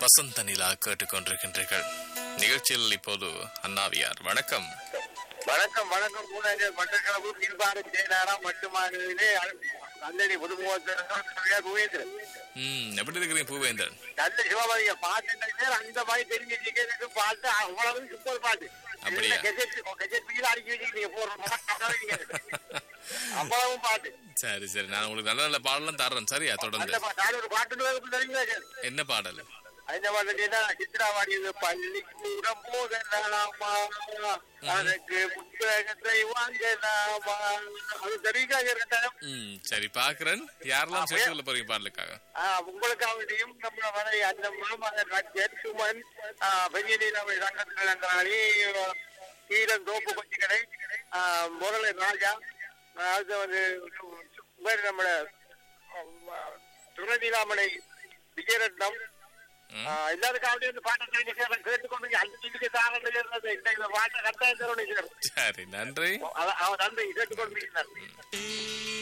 வசந்த நிலா கேட்டுக்கொண்டிருக்கின்றீர்கள் நிகழ்ச்சியில் இப்போது அண்ணாவியார் வணக்கம் வணக்கம் வணக்கம் பூனாஜர் மட்டக்களப்பு பின்பாடு ஜெயநாராம் மட்டுமானதிலே நல்லடி புதுமுகத்தினர் பூவேந்திரன் ம் எப்படி இருக்கிறீங்க பூவேந்தன் நல்ல சிவபாதிய பாட்டு அந்த மாதிரி தெரிஞ்சு வச்சுக்கிறதுக்கு பாட்டு அவ்வளவு சூப்பர் பாட்டு அப்படியா? கெஜெட் கெஜெட் பிடிக்கல அடிக்க வச்சுக்கிட்டீங்க போடுறோம் அவ்வளவும் பாட்டு சரி சரி நான் உங்களுக்கு நல்ல நல்ல பாடலாம் தர்றேன் சரியா அந்த தொடர்ந்து பாட்டு நான் ஒரு பாட்டு தெரியுங்களா சார் என்ன பாடல் அந்த பாட்டு சித்ராவாடியது பள்ளிக்கூடம் போதலாமா அதுக்கு புத்தகத்தை வாங்கலாமா அது தெரியுங்களா சார் கட்டாயம் ம் சரி பாக்குறேன் யாரெல்லாம் சேர்த்து கொள்ள போறீங்க பாடலுக்காக ஆஹ் உங்களுக்காகட்டியும் நம்ம வரை அந்த மாமகன் ராஜ்யர் சுமன் பெரிய நீராவை சங்கத்தினாளி ஈரன் தோப்பு கொச்சிக்கடை முரளி ராஜா ஆஹ் அது வந்து வேறு நம்மள துணநீலாமலை விஜயரத்னம் ம். ஆஹ் எல்லாருக்காகட்டும் இந்த பாட்டை தெரிஞ்சு கேட்டுக்கொண்டு அந்த சிந்திக்க தாரண்டில் இருந்தது இந்த பாட்டை கட்டாயம் தரணும் சார் சரி நன்றி அவன் நன்றி கேட்டுக்கொண்டு